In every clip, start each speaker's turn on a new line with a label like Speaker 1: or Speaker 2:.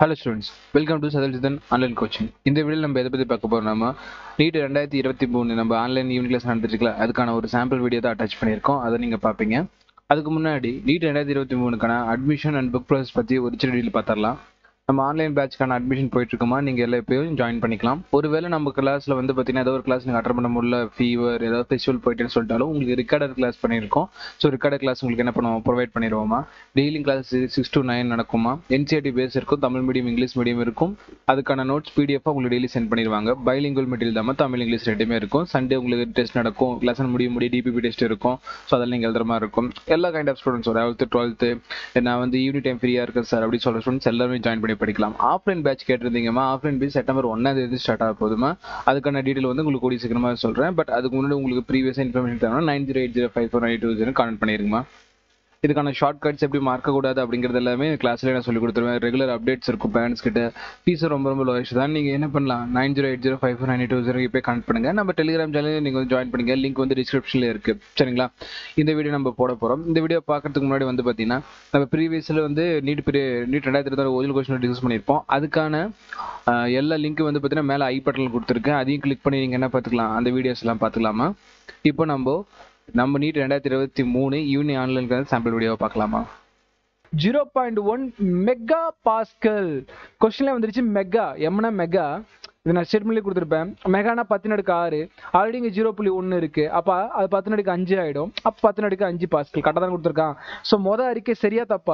Speaker 1: Hello students welcome to சதல் சிதன் online coaching இந்த வீடியோவில் நம்ம எதை பற்றி பார்க்க போகிறோம் நம்ம நீட் ரெண்டாயிரத்தி இருபத்தி மூணு நம்ம ஆன்லைன் ஈவினிங் கிளாஸ் நடந்துட்டுருக்கல அதுக்கான ஒரு சாம்பிள் வீடியோ தான் அட்டாச் பண்ணியிருக்கோம் அதை நீங்கள் பார்ப்பீங்க அதுக்கு முன்னாடி நீட் ரெண்டாயிரத்தி இருபத்தி மூணுக்கான அட்மிஷன் அண்ட் புக் ப்ராசஸ் பற்றி ஒரு சின்ன டீல் பார்த்துடலாம் நம்ம ஆன்லைன் பேட்ச்க்கான அட்மிஷன் போயிட்டு இருக்கோமா நீங்கள் எல்லா எப்பயும் ஜாயின் பண்ணிக்கலாம் ஒருவேளை நம்ம கிளாஸில் வந்து பார்த்தீங்கன்னா ஏதோ ஒரு கிளாஸ் நீங்கள் அட்டன் பண்ண முடியல ஃபீவர் ஏதாவது ஃபெஸ்டிவல் போயிட்டுன்னு சொல்லிட்டாலும் உங்களுக்கு ரிகார்டர் கிளாஸ் பண்ணியிருக்கோம் ஸோ ரிகார்டர் கிளாஸ் உங்களுக்கு என்ன பண்ணுவோம் ப்ரொவைட் பண்ணிடுவோமா daily class six to nine நடக்குமா என்சிஆர்டி பேஸ் இருக்கும் தமிழ் மீடியம் இங்கிலீஷ் மீடியம் இருக்கும் அதுக்கான நோட்ஸ் பிடிஎஃபாக உங்களுக்கு டெய்லி சென்ட் பண்ணிடுவாங்க பைலிங்குவல் மெட்டீரியல் தான் தமிழ் இங்கிலீஷ் ரெண்டுமே இருக்கும் சண்டே உங்களுக்கு டெஸ்ட் நடக்கும் லெசன் முடிய முடிய டிபிபி டெஸ்ட் இருக்கும் ஸோ அதெல்லாம் நீங்கள் எழுதுற மாதிரி இருக்கும் எல்லா kind of students eleventh twelfth நான் வந்து ஈவினிங் டைம் ஃப்ரீயாக இருக்கேன் சார் அப்படி சொல்கிற ஸ்டூடெண்ட்ஸ் எல்லாருமே ஜாயின் பண்ணி படிக்கலாம் ஆஃப்லைன் பேட்ச் கேட்டிருந்தீங்கம்மா ஆஃப்லைன் பேட்ச் செப்டம்பர் ஒன்றாம் தேதி ஸ்டார்ட் ஆக போதுமா அதுக்கான டீட்டெயில் வந்து உங்களுக்கு கூடிய சீக்கிரமாக சொல்கிறேன் பட் அதுக்கு முன்னாடி உங்களுக்கு ப்ரீவியஸ் இன்ஃபர்மேஷன் தேவைன்னா nine zero eight zero five four nine two zero contact பண்ணிருங்கம்மா இதுக்கான ஷார்ட் கட்ஸ் எப்படி மார்க்கக்கூடாது அப்படிங்கிறது எல்லாமே கிளாஸ்லேயே நான் சொல்லி கொடுத்துருவேன் ரெகுலர் அப்டேட்ஸ் இருக்கும் பேரண்ட்ஸ் கிட்ட ஃபீஸ் ரொம்ப ரொம்ப லோயஸ்ட் தான் நீங்கள் என்ன பண்ணலாம் nine zero eight zero five four nine two zero போய் கனெக்ட் பண்ணுங்க நம்ம டெலிகிராம் சேனல் நீங்கள் வந்து ஜாயின் பண்ணுங்க லிங்க் வந்து டிஸ்கிரிப்ஷனில் இருக்கு சரிங்களா இந்த வீடியோ நம்ம போட போகிறோம் இந்த வீடியோ பார்க்கறதுக்கு முன்னாடி வந்து பார்த்தீங்கன்னா நம்ம ப்ரீவியஸில் வந்து நீட் பெரிய நீட் ரெண்டாயிரத்தி இருபத்தாறு ஓயில் கொஸ்டின் டிஸ்கஸ் பண்ணியிருப்போம் அதுக்கான ஆஹ், எல்லா லிங்க் வந்து பார்த்தீங்கன்னா மேலே ஐ பட்டனில் கொடுத்துருக்கேன் அதையும் கிளிக் பண்ணி நீங்கள் என்ன பார்த்துக்கலாம் அந்த வீடியோஸ் எல்லாம் பார்த்துக்கலாமா இப்போ நம்ம நம்ம நீட் ரெண்டாயிரத்தி இருபத்தி மூணு யூனி ஆன்லைன் சாம்பிள் வீடியோவை பார்க்கலாமா zero point one mega pascal கொஸ்டின்ல வந்துருச்சு மெகா எம்னா மெகா இது நான் ஸ்டேட்மெண்ட்லேயே கொடுத்துருப்பேன் மெகானா பத்து நடுக்கு ஆறு ஆல்ரெடி இங்கே ஜீரோ புள்ளி ஒன்று இருக்கு அப்போ அது பத்து நடுக்கு அஞ்சு ஆயிடும் அப்போ பத்து நடுக்கு அஞ்சு பாஸ்கல் கரெக்டாக தான் கொடுத்துருக்கான் ஸோ மொதல் அறிக்கை சரியா தப்பா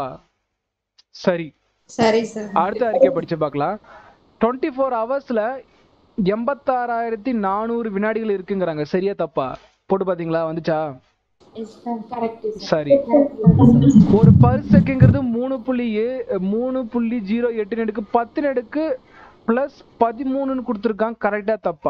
Speaker 1: சரி
Speaker 2: சரி சார்
Speaker 1: அடுத்த அறிக்கை படிச்சு பார்க்கலாம் டுவெண்ட்டி ஃபோர் ஹவர்ஸ்ல எண்பத்தாறாயிரத்தி நானூறு வினாடிகள் இருக்குங்கிறாங்க சரியா தப்பா போட்டு பாத்தீங்களா வந்துச்சா
Speaker 2: கரெக்ட்
Speaker 1: சரி ஒரு பர் செகண்ட்ங்கிறது மூணு புள்ளி ஏ மூணு புள்ளி ஜீரோ எட்டு நடுக்கு பத்து நடுக்கு பிளஸ் பதிமூணுன்னு கொடுத்துருக்கான் கரெக்டா தப்பா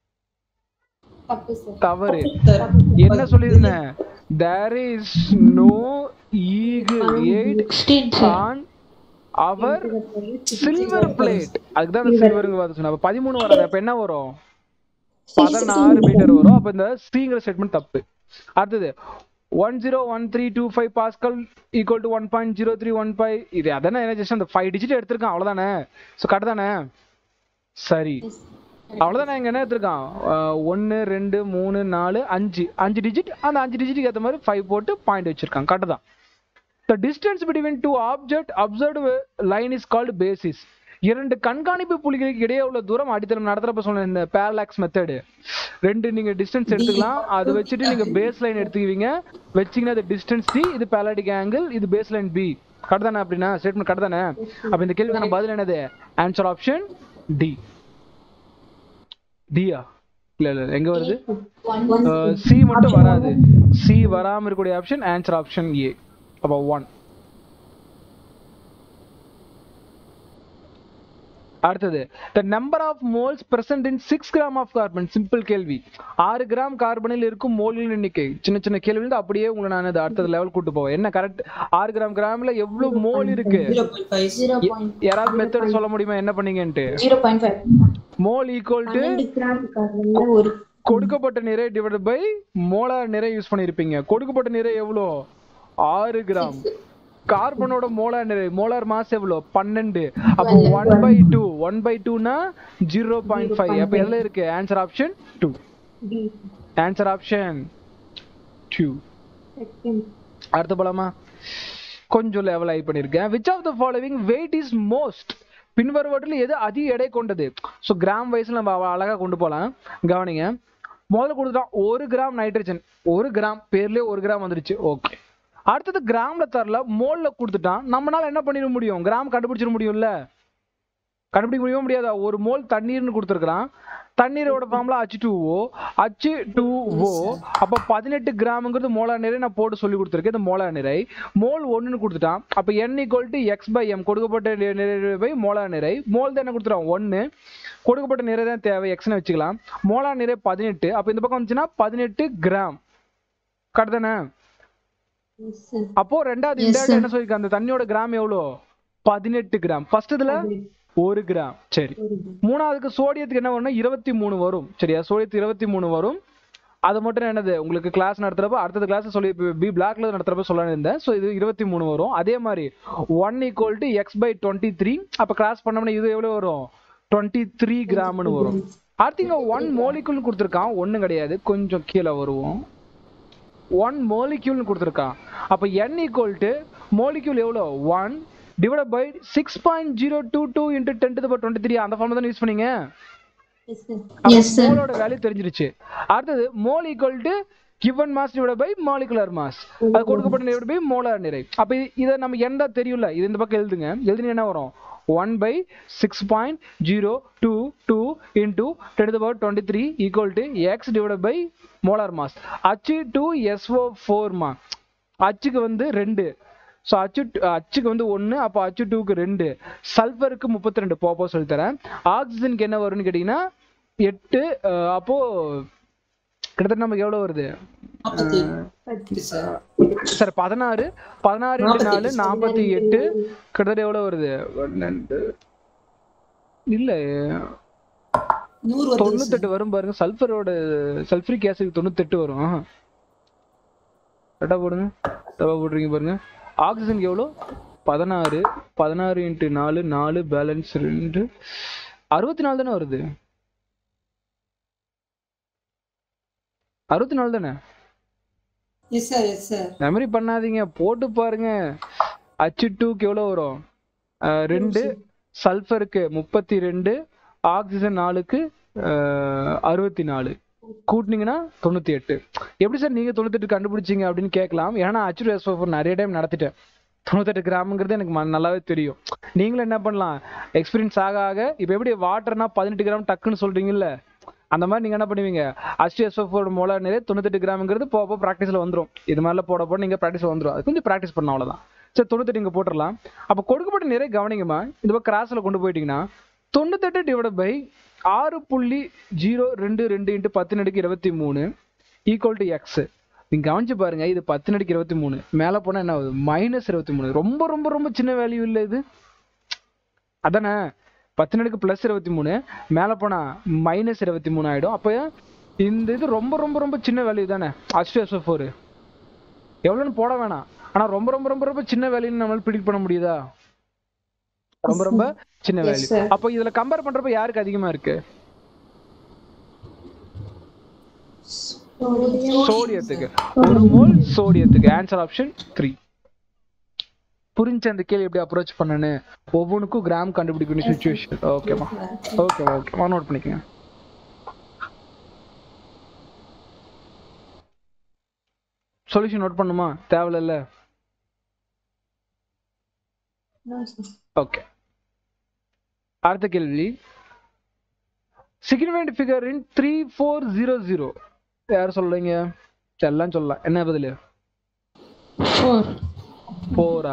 Speaker 2: தப்பு சார்
Speaker 1: தவறு என்ன சொல்லியிருந்தேன் there is no eagle eight on our silver plate அதுக்கு தான் சில்வருங்க பார்த்து சொன்ன அப்ப பதிமூணு வராது அப்ப என்ன வரும் பதினாறு மீட்டர் வரும் அப்ப இந்த ஸ்ரீங்கிற ஸ்டேட்மெண்ட் தப்பு அடுத்தது one zero one three two five pascal equal to one point zero three one five இது அதானே என்ன ஜஸ்ட் அந்த ஃபைவ் டிஜிட் எடுத்திருக்கான் அவ்வளவுதானே ஸோ கரெக்ட் தானே சரி அவ்வளவுதான் இங்க என்ன எடுத்திருக்கான் ஒன்று ரெண்டு மூணு நாலு அஞ்சு அஞ்சு டிஜிட் அந்த அஞ்சு டிஜிட்டுக்கு ஏற்ற மாதிரி ஃபைவ் போட்டு பாயிண்ட் வச்சிருக்கான் கரெக்ட் தான் the distance between two object observe line is called basis இரண்டு கண்காணிப்பு புள்ளிகளுக்கு இடையே உள்ள தூரம் அடித்தளம் நடத்துறப்ப சொன்ன இந்த பேரலாக்ஸ் மெத்தடு ரெண்டு நீங்க டிஸ்டன்ஸ் எடுத்துக்கலாம் அதை வச்சுட்டு நீங்க பேஸ் லைன் எடுத்துக்குவீங்க வச்சீங்கன்னா அது டிஸ்டன்ஸ் டி இது பேலாடிக் ஆங்கிள் இது பேஸ் லைன் பி கரெக்ட் தானே அப்படின்னா ஸ்டேட்மெண்ட் கரெக்ட் தானே அப்ப இந்த கேள்விக்கான பதில் என்னது ஆன்சர் ஆப்ஷன் டி டியா இல்ல இல்ல எங்க வருது சி மட்டும் வராது சி வராம இருக்கக்கூடிய ஆப்ஷன் ஆன்சர் ஆப்ஷன் ஏ அப்போ ஒன் அடுத்தது the number of moles present in six gram of carbon simple கேள்வி ஆறு கிராம் கார்பனில் இருக்கும் மோல்களின் எண்ணிக்கை சின்ன சின்ன கேள்வி வந்து அப்படியே உங்களை நான் இது அடுத்த லெவல் கூட்டு போவேன் என்ன கரெக்ட் ஆறு கிராம் கிராம்ல எவ்வளவு மோல் இருக்கு
Speaker 2: ஜீரோ பாயிண்ட்
Speaker 1: யாராவது மெத்தட் சொல்ல முடியுமா என்ன பண்ணீங்கன்ட்டு
Speaker 2: zero point five
Speaker 1: mole equal to
Speaker 2: பன்னெண்டு கிராம் கார்பன்ல ஒரு
Speaker 1: கொடுக்கப்பட்ட நிறை டிவைட் பை மோலார் நிறை யூஸ் பண்ணிருப்பீங்க கொடுக்கப்பட்ட நிறை எவ்வளோ ஆறு கிராம் கார்பனோட மோலார் நிறை மோலார் மாஸ் எவ்வளோ பன்னெண்டு அப்போ one by two one by டூனா ஜீரோ பாயிண்ட் ஃபைவ் அப்போ எல்லாம் இருக்கு answer option two
Speaker 2: D
Speaker 1: answer option two
Speaker 2: second
Speaker 1: அடுத்த போலாமா கொஞ்சம் லெவல் ஆகி பண்ணியிருக்கேன் which of the following weight is most பின்வருவற்றில் எது அதிக எடை கொண்டது ஸோ கிராம் வைஸ்ல நம்ம அவ- அழகா கொண்டு போகலாம் கவனிங்க முதல்ல கொடுத்துட்டோம் ஒரு கிராம் நைட்ரஜன் ஒரு கிராம் பேர்லயே ஒரு கிராம் வந்துருச்சு ஓகே அடுத்தது கிராம்ல தரல மோல்ல கொடுத்துட்டான் நம்மளால என்ன பண்ணிட முடியும் கிராம் கண்டுபிடிச்சிட முடியும்ல கண்டுபிடிக்க முடியவே முடியாதா ஒரு மோல் தண்ணீர்னு கொடுத்துருக்கான் தண்ணீரோட formula H two O H two O அப்போ பதினெட்டு கிராமுங்கிறது மோலார் நிறை நான் போட்டு சொல்லி கொடுத்துருக்கேன் இந்த மோலார் நிறை மோல் ஒன்றுன்னு கொடுத்துட்டான் அப்போ N equal to X by M கொடுக்கப்பட்ட நி- நிறை பை மோலார் நிறை மோல் தான் என்ன கொடுத்துட்டான் ஒன்று கொடுக்கப்பட்ட நிறை தான் தேவை எக்ஸ்னு வச்சுக்கலாம் மோலார் நிறை பதினெட்டு அப்போ இந்த பக்கம் வந்துச்சுன்னா பதினெட்டு கிராம் கரெக்ட் தானே அப்போ ரெண்டாவது இந்த
Speaker 2: Yes,
Speaker 1: இடத்துல
Speaker 2: sir.
Speaker 1: என்ன சொல்லிருக்க அந்த தண்ணியோட கிராம் எவ்வளோ பதினெட்டு கிராம் ஃபர்ஸ்ட் இதுல ஒரு கிராம் சரி மூணாவதுக்கு சோடியத்துக்கு என்ன வரும்னா இருபத்தி மூணு வரும் சரியா சோடியத்துக்கு இருபத்தி மூணு வரும் அது மட்டும் என்னது உங்களுக்கு கிளாஸ் நடத்துறப்ப அடுத்தது கிளாஸ் சொல்லி பி பிளாக்ல நடத்துறப்ப சொல்ல இருந்தேன் ஸோ இது இருபத்தி மூணு வரும் அதே மாதிரி one equal to X by twenty three அப்போ கிராஸ் பண்ணோம்னா இது எவ்வளோ வரும் டுவெண்ட்டி த்ரீ கிராம்னு வரும் அடுத்தீங்க ஒன் மோலிகுல் கொடுத்துருக்கான் ஒன்றும் கிடையாது கொஞ்சம் கீழே வருவோம் ஒன் மோலிக்யூல்னு கொடுத்துருக்கான் அப்போ என் ஈக்குவல் டு மோலிக்யூல் எவ்வளோ one divide by six point zero two two into ten to twenty three அந்த ஃபார்ம் தான் யூஸ் பண்ணீங்க
Speaker 2: Yes, sir.
Speaker 3: எஸ் சார்
Speaker 1: மோலோட வேல்யூ தெரிஞ்சிருச்சு அடுத்தது mole equal to given mass divide by molecular mass அது கொடுக்கப்பட்ட நிறை பை மோலார் நிறை அப்ப இது- இதை நம்ம எந்த தெரியும்ல இது இந்த பக்கம் எழுதுங்க எழுதுனா என்ன வரும் one by six point zero two two into ten power twenty three equal to X divide by molar mass H two SO ஃபோர்மா அச்சுக்கு வந்து ரெண்டு ஸோ அச்சு அச்சுக்கு வந்து ஒன்று அப்போ அச்சு டூக்கு ரெண்டு சல்ஃபருக்கு முப்பத்தி ரெண்டு போப்போ சொல்லித்தரேன் ஆக்சிஜனுக்கு என்ன வரும்னு கேட்டிங்கன்னா எட்டு அஹ், அப்போ கிட்டத்தட்ட நமக்கு எவ்வளோ வருது
Speaker 3: நாற்பத்தி எட்டு சார்
Speaker 1: சார் பதினாறு பதினாறு இன்ட்டு நாலு நாற்பத்தி எட்டு கிட்டத்தட்ட எவ்வளோ வருது பன்னெண்டு இல்ல
Speaker 3: நூறு வந்து
Speaker 1: தொண்ணூத்தெட்டு வரும் பாருங்க சல்ஃபரோட சல்ஃபரிக் ஆசிட் தொண்ணூத்தெட்டு வரும் ஆஹா. கரெக்டா போடுங்க தப்பா போடுறீங்க பாருங்க ஆக்சிஜனுக்கு எவ்வளோ பதினாறு பதினாறு இன்ட்டு நாலு நாலு பேலன்ஸ் ரெண்டு அறுபத்தி நாலு தானே வருது அறுபத்தி நாலு தானே
Speaker 3: yes sir yes sir
Speaker 1: memory பண்ணாதீங்க போட்டு பாருங்க அச்சு டூக்கு எவ்வளோ வரும் அஹ், ரெண்டு சல்ஃபருக்கு முப்பத்தி ரெண்டு ஆக்சிஜன் நாலுக்கு அறுபத்தி நாலு கூட்டினீங்கன்னா தொண்ணூத்தி எட்டு எப்படி சார் நீங்க தொண்ணூத்தெட்டு கண்டுபிடிச்சீங்க அப்படின்னு கேட்கலாம் ஏன்னா அச்சுரு எஸ்ஓ நிறைய டைம் நடத்திட்டேன் தொண்ணூத்தெட்டு கிராமுங்கிறது எனக்கு ம- நல்லாவே தெரியும் நீங்களும் என்ன பண்ணலாம் எக்ஸ்பீரியன்ஸ் ஆக ஆக இப்போ எப்படி வாட்டர்னா பதினெட்டு கிராம் டக்குன்னு சொல்றீங்கல்ல அந்த மாதிரி நீங்க என்ன பண்ணுவீங்க அஸ்டிஎஸ்ஓட மோலா நிறைய தொண்ணூத்தெட்டு கிராமுங்கிறது போக போக ப்ராக்டிஸ்ல வந்துரும் இது மாதிரிலாம் போட போட நீங்க ப்ராக்டிஸ் வந்துரும் அது கொஞ்சம் ப்ராக்டிஸ் பண்ண அவ்வளவுதான் சரி தொண்ணூத்தெட்டு இங்க போட்டுடலாம் அப்ப கொடுக்கப்பட்ட நிறைய கவனிங்கம்மா இந்த பக்கம் கிராஸ்ல கொண்டு போயிட்டீங்கன்னா தொண்ணூத்தெட்டு டிவைட் பை ஆறு புள்ளி ஜீரோ ரெண்டு ரெண்டு இன்ட்டு பத்து நடுக்கு இருபத்தி மூணு ஈக்குவல் டு எக்ஸ் நீங்க கவனிச்சு பாருங்க இது பத்து நடுக்கு இருபத்தி மூணு மேல போனா என்ன ஆகுது மைனஸ் இருபத்தி மூணு ரொம்ப ரொம்ப ரொம்ப சின்ன வேல்யூ இல்லை இது அதானே பத்து நடுக்கு பிளஸ் இருபத்தி மூணு மேல போனா மைனஸ் இருபத்தி மூணு ஆயிடும் அப்போ இந்த இது ரொம்ப ரொம்ப ரொம்ப சின்ன வேல்யூ தானே அஸ்டோ ஃபோர் எவ்வளோன்னு போட வேணாம் ஆனா ரொம்ப ரொம்ப ரொம்ப ரொம்ப சின்ன வேல்யூன்னு நம்மளால ப்ரிடிக்ட் பண்ண முடியுதா ரொம்ப ரொம்ப சின்ன
Speaker 2: Yes,
Speaker 1: வேல்யூ
Speaker 2: sir.
Speaker 1: அப்போ இதுல கம்பேர் பண்றப்ப யாருக்கு அதிகமா இருக்கு சோடியத்துக்கு ஒரு மோல் சோடியத்துக்கு ஆன்சர் ஆப்ஷன் த்ரீ புரிஞ்ச அந்த கேள்வி எப்படி அப்ரோச் பண்ணனு ஒவ்வொன்றுக்கும் கிராம் கண்டுபிடிக்கணும் சுச்சுவேஷன் ஓகேமா ஓகே ஓகேமா நோட் பண்ணிக்கங்க சொல்யூஷன் நோட் பண்ணுமா தேவையில்ல
Speaker 2: No, sir.
Speaker 1: ஓகே அடுத்த கேள்வி significant figure in three four zero zero யார் சொல்றீங்க எல்லாம் சொல்லலாம் என்ன பதில்
Speaker 3: ஃபோர்
Speaker 1: ஃபோரா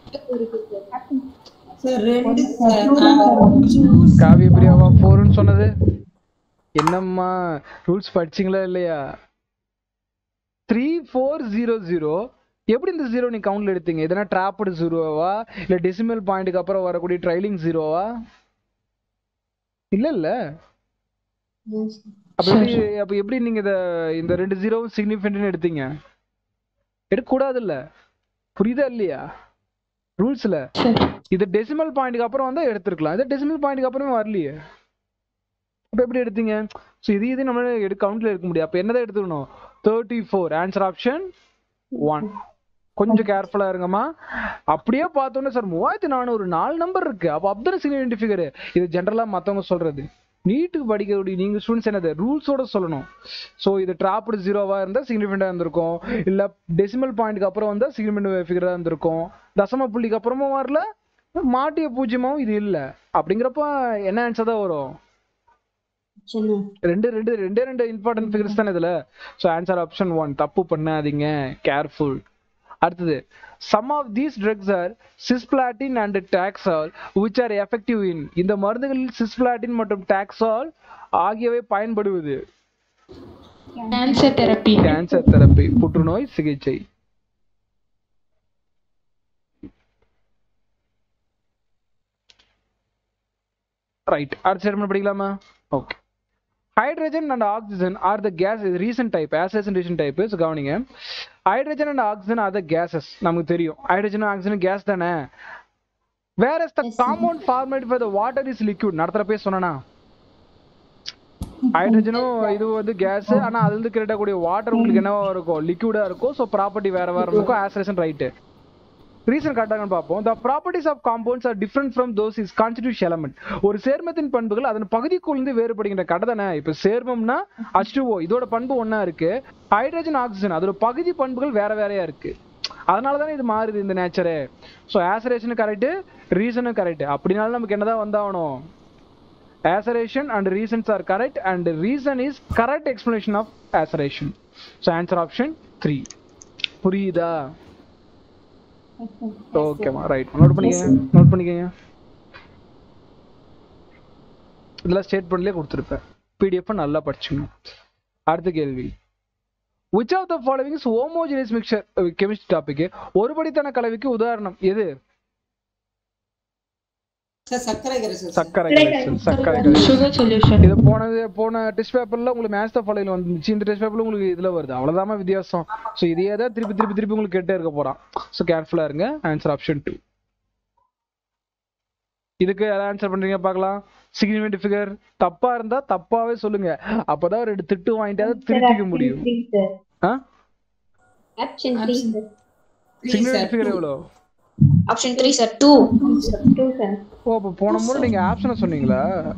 Speaker 3: சார் ரெண்டு சார்
Speaker 1: காவிய பிரியாவா ஃபோர்னு சொன்னது என்னம்மா ரூல்ஸ் படிச்சீங்களா இல்லையா த்ரீ ஃபோர் ஜீரோ ஜீரோ எப்படி இந்த ஜீரோ நீ கவுண்ட்ல எடுத்தீங்க எதனா ட்ராப்டு ஜீரோவா இல்ல டெசிமல் பாயிண்ட்டுக்கு அப்புறம் வரக்கூடிய ட்ரைலிங் ஜீரோவா இல்ல இல்ல
Speaker 2: No, sir.
Speaker 1: அப்ப எப்படி அப்ப எப்படி நீங்க இத இந்த ரெண்டு ஜீரோவும் சிக்னிஃபிகன்ட்னு எடுத்தீங்க எடுக்க கூடாதுல்ல புரியுதா இல்லையா ரூல்ஸ்ல இது டெசிமல் பாயிண்ட்டுக்கு அப்புறம் வந்தா எடுத்துருக்கலாம் இது டெசிமல் பாயிண்ட்டுக்கு அப்புறமே வரலையே அப்ப எப்படி எடுத்தீங்க ஸோ இது இது நம்மளால எடு கவுண்ட்ல எடுக்க முடியும் அப்ப என்னதான் எடுத்துக்கணும் thirty four answer option one கொஞ்சம் கேர்ஃபுல்லா இருங்கம்மா அப்படியே பார்த்தோன்னே சார் மூவாயிரத்தி நானூறு நாலு நம்பர் இருக்கு அப்போ அப்படிதான் சிக்னிஃபிகண்ட் ஃபிகர் இது ஜென்ரலா மத்தவங்க சொல்றது நீட்டுக்கு படிக்கக்கூடிய நீங்க ஸ்டூடெண்ட்ஸ் என்னது ரூல்ஸோட சொல்லணும் ஸோ இது ட்ராப்டு ஜீரோவா இருந்தா சிக்னிஃபிகண்டா இருந்திருக்கும் இல்ல டெசிமல் பாயிண்ட்க்கு அப்புறம் வந்தா சிக்னிஃபிகண்ட் ஃபிகரா இருந்திருக்கும் தசம புள்ளிக்கு அப்புறமும் வரல மாட்டிய பூஜ்ஜியமாவும் இது இல்ல அப்படிங்கிறப்ப என்ன ஆன்சர் தான் வரும்
Speaker 2: சின்ன
Speaker 1: ரெண்டு ரெண்டு ரெண்டே ரெண்டு இம்பார்ட்டன்ட் ஃபிகர்ஸ் தானே இதுல ஸோ ஆன்சர் ஆப்ஷன் ஒன் தப்பு பண்ணாதீங்க கேர்ஃபுல் அடுத்தது some of these drugs are cisplatin and taxol which are effective in இந்த மருந்துகளில் சிஸ்பிளாட்டின் மற்றும் டாக்ஸால் ஆகியவை பயன்படுவது
Speaker 4: கேன்சர் தெரப்பி
Speaker 1: கேன்சர் தெரப்பி புற்றுநோய் சிகிச்சை ரைட் அடுத்த ஸ்டேட்மெண்ட் படிக்கலாமா okay hydrogen and oxygen are the gas reason type assertion reason type so கவனிங்க hydrogen and oxygen are the gases நமக்கு தெரியும் ஹைட்ரஜனும் ஆக்சிஜனும் கேஸ் தானே where is the
Speaker 2: Yes, sir.
Speaker 1: Compound formed for the water is liquid நடத்துறப்பே சொன்னா ஹைட்ரஜனும் இது வந்து கேஸ் ஆனா அதுல இருந்து கிடைக்கக்கூடிய வாட்டர் உங்களுக்கு என்னவா இருக்கும் லிக்விடா இருக்கும் ஸோ ப்ராப்பர்ட்டி வேற வேற இருக்கும் ஆசரேஷன் ரைட்டு ரீசன் கரெக்டாக பார்ப்போம் the properties of compounds are different from those is constitution element ஒரு சேர்மத்தின் பண்புகள் அதன் பகுதிக்குள்ளிருந்து வேறுபடுகின்ற கடை தானே இப்போ சேர்மம்னா H2O இதோட பண்பு ஒண்ணா இருக்கு ஹைட்ரஜன் ஆக்சிஜன் அதோட பகுதி பண்புகள் வேற வேறையா இருக்கு அதனால தானே இது மாறுது இந்த நேச்சரு ஸோ ஆசரேஷனும் கரெக்ட் ரீசனும் கரெக்ட் அப்படினாலும் நமக்கு என்னதான் வந்தாகணும் acerration and reasons are correct and reason is correct explanation of acerration so answer option 3 புரியுதா ஓகேமா ரைட் நோட் பண்ணிக்கங்க நோட் பண்ணிக்கங்க இதெல்லாம் ஸ்டேட்மெண்ட்லயே கொடுத்துருப்பேன் பிடிஎஃப் நல்லா படிச்சுங்க அடுத்த கேள்வி which of the following is homogeneous mixture chemistry topic ஒருபடித்தன கலவைக்கு உதாரணம் எது
Speaker 3: சார் சர்க்கரை கரைசல் சார்.
Speaker 1: சர்க்கரை கரைசல் சர்க்கரை கரைசல்
Speaker 4: Sugar solution.
Speaker 1: இது போனது போன டெஸ்ட் பேப்பர்ல உங்களுக்கு மேத்ஸ் தான் ஃபாலோல வந்துச்சு இந்த டெஸ்ட் பேப்பர்ல உங்களுக்கு இதுல வருது அவ்வளவுதான் வித்தியாசம் ஸோ இதையே தான் திருப்பி திருப்பி திருப்பி உங்களுக்கு கேட்டே இருக்க போறான் ஸோ கேர்ஃபுல்லா இருங்க ஆன்சர் ஆப்ஷன் டூ இதுக்கு யாராவது ஆன்சர் பண்றீங்க பார்க்கலாம் சிக்னிஃபிகண்ட் ஃபிகர் தப்பா இருந்தா தப்பாவே சொல்லுங்க அப்பதான் ரெண்டு திட்டு வாங்கிட்டாவது திருத்திக்க முடியும் ஆ
Speaker 2: option three sir
Speaker 3: Three, sir.
Speaker 1: Significant figure எவ்வளோ
Speaker 5: option three sir two
Speaker 2: two sir
Speaker 1: ஓ அப்போ போன முறை நீங்க ஆப்ஷனை சொன்னீங்களா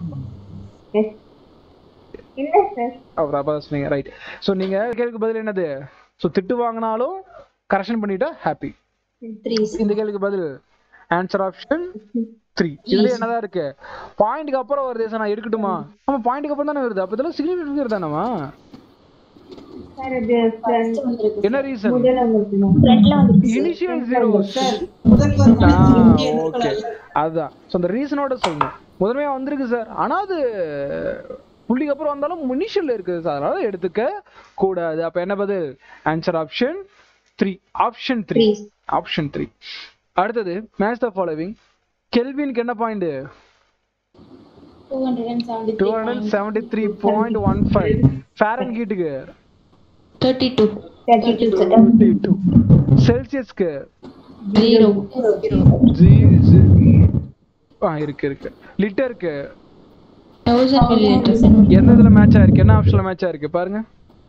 Speaker 2: இல்ல சார்
Speaker 1: அப்புறம் அப்பதான் சொன்னீங்க ரைட் ஸோ நீங்க கேள்விக்கு பதில் என்னது ஸோ திட்டு வாங்கினாலும் கரெக்ஷன் பண்ணிட்டா ஹாப்பி
Speaker 2: த்ரீ
Speaker 1: இந்த கேள்விக்கு பதில் ஆன்சர் ஆப்ஷன் த்ரீ இதுல என்னதான் இருக்கு பாயிண்ட்க்கு அப்புறம் வருது சார் நான் எடுக்கட்டுமா ஆமா பாயிண்ட்க்கு அப்புறம் தானே வருது அப்ப இதெல்லாம் சிக்னிஃபிகண்ட் தானேமா
Speaker 2: சார் இது front-
Speaker 1: என்ன ரீசன்
Speaker 2: முதல்ல வந்துருக்குமா
Speaker 5: ஃப்ரண்ட்ல வந்து
Speaker 1: இனிஷியல் ஜீரோ
Speaker 3: சார் முதல் ஒரு
Speaker 1: ஓகே அதுதான் ஸோ அந்த ரீசனோட சொல்லணும் முதன்மையா வந்திருக்கு சார் ஆனா அது புள்ளிக்கு அப்புறம் வந்தாலும் இனிஷியல்ல இருக்குது சார் அதனால எடுத்துக்க கூடாது அப்ப என்ன பதில் answer option three option three
Speaker 2: three
Speaker 1: option three அடுத்தது மேட்ச் த ஃபாலோவிங் கெல்வினுக்கு என்ன point
Speaker 5: two hundred and seventy
Speaker 1: two hundred seventy three point one five ஃபேரன் ஹீட்டுக்கு
Speaker 4: thirty two
Speaker 2: thirty two sir
Speaker 1: twenty two செல்சியஸ்க்கு
Speaker 4: ஜீரோ
Speaker 1: ஜி ஜி ஆ இருக்கு இருக்கு லிட்டருக்கு
Speaker 4: தௌசண்ட் மில்லிலிட்டர்
Speaker 1: எந்த இதுல மேட்ச் ஆயிருக்கு என்ன ஆப்ஷன்ல மேட்ச் ஆயிருக்கு பாருங்க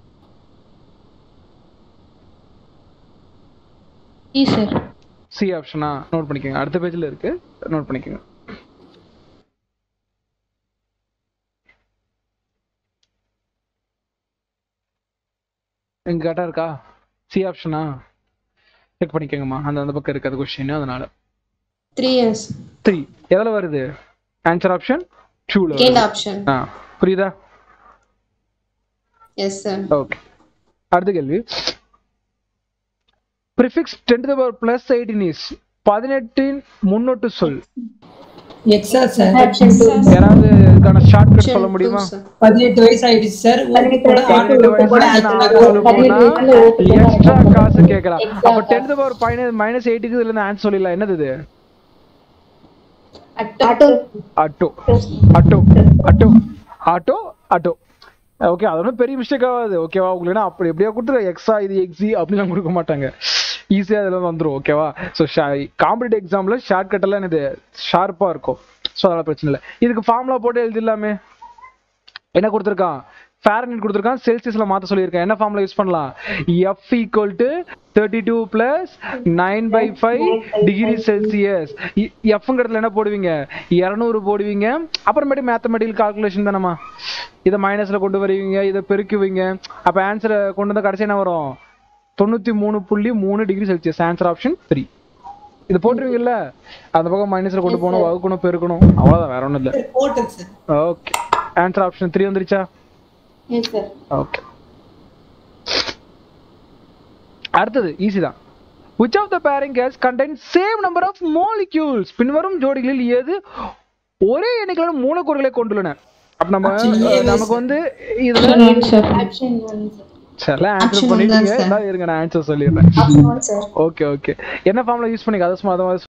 Speaker 4: சி சார்
Speaker 1: சி ஆப்ஷனா நோட் பண்ணிக்கோங்க அடுத்த பேஜ்ல இருக்கு நோட் பண்ணிக்கோங்க எங்க கரெக்டா இருக்கா சி ஆப்ஷனா செக் பண்ணிக்கோங்கம்மா அந்த அந்த பக்கம் இருக்கு அது கொஸ்டின் அதனால
Speaker 5: த்ரீ இயர்ஸ்
Speaker 1: த்ரீ எதுல வருது ஆன்சர் ஆப்ஷன் டூல
Speaker 5: செகண்ட் ஆப்ஷன்
Speaker 1: ஆ புரியுதா
Speaker 5: எஸ் சார்
Speaker 1: ஓகே அடுத்த கேள்வி prefix ten to power plus eighteen is பதினெட்டின் முன்னொட்டு சொல்
Speaker 3: எக்ஸா சார்
Speaker 2: ஆப்ஷன் டூ
Speaker 1: யாராவது இதுக்கான ஷார்ட்கட் சொல்ல முடியுமா
Speaker 3: பதினெட்டு வயசு ஆயிடுச்சு சார்
Speaker 2: பதினெட்டு வயசு
Speaker 1: பதினெட்டு
Speaker 2: ஓட்டு போட
Speaker 1: வயசுல நான்
Speaker 2: ஆச்சு.
Speaker 1: சொல்ல போனா
Speaker 2: பதினெட்டு வயசுல ஓட்டு போட
Speaker 1: எக்ஸ்ட்ரா
Speaker 2: ஆச்சு.
Speaker 1: காசு கேட்கலாம்
Speaker 2: Extra
Speaker 1: அப்ப டென்த் பவர் மைனஸ் மைனஸ் எயிட்டுக்கு இதுல இருந்து ஆன்சர் சொல்லிடலாம் என்னது இது
Speaker 2: auto
Speaker 1: auto auto auto auto auto okay அது ஒன்றும் பெரிய மிஸ்டேக் ஆகாது ஓகேவா உங்களுக்கு என்ன அப்படி எப்படியா கொடுத்துரு எக்ஸா இது எக்ஸி அப்படிலாம் கொடுக்க மாட்டாங்க ஈஸியாக அதில் வந்துடும் ஓகேவா ஸோ காம்படிட்டிவ் எக்ஸாமில் ஷார்ட் கட் எல்லாம் இது ஷார்ப்பாக இருக்கும் ஸோ அதெல்லாம் பிரச்சனை இல்லை இதுக்கு ஃபார்முலா போட்டு எழுதிடலாமே என்ன கொடுத்துருக்கான் ஃபேரனிட் கொடுத்துருக்கான் செல்சியஸ்ல மாத்த சொல்லியிருக்கேன் என்ன ஃபார்முலா யூஸ் பண்ணலாம் F equal to thirty two plus nine by five degree Celsius எஃப்ங்கிறதுல என்ன போடுவீங்க இரநூறு போடுவீங்க அப்புறமேட்டு மேத்தமெட்டிக்கல் கால்குலேஷன் தானம்மா இதை மைனஸ்ல கொண்டு வருவீங்க இதை பெருக்குவீங்க அப்போ ஆன்சரை கொண்டு வந்த கடைசி என்ன வரும் தொண்ணூத்தி மூணு புள்ளி மூணு degree Celsius answer option three இது போட்டுருவீங்கல்ல அந்த பக்கம் மைனஸ்ல கொண்டு போகணும் வகுக்கணும் பெருக்கணும் அவ்வளவுதான் வேற ஒண்ணும் இல்ல
Speaker 3: போட்டேன் sir
Speaker 1: okay answer option three வந்துருச்சா
Speaker 2: எஸ் சார்
Speaker 1: ஓகே அடுத்தது ஈஸி தான் which of the pairing gas contain same number of molecules பின்வரும் ஜோடிகளில் எது ஒரே எண்ணிக்கையிலான மூலக்கூறுகளை கொண்டுள்ளன அப்ப நம்ம
Speaker 3: Actually,
Speaker 1: அஹ், நமக்கு வந்து இதுல
Speaker 4: one sir
Speaker 2: option one sir
Speaker 1: சில ஆன்சர்
Speaker 3: Option one தான்
Speaker 1: பண்ணிட்டீங்க
Speaker 3: sir.
Speaker 1: இருந்தாலும் இருங்க நான் ஆன்சர் சொல்லிடுறேன்
Speaker 5: option one sir
Speaker 1: okay okay என்ன ஃபார்ம்ல யூஸ் பண்ணீங்க அதை சும்மா அதை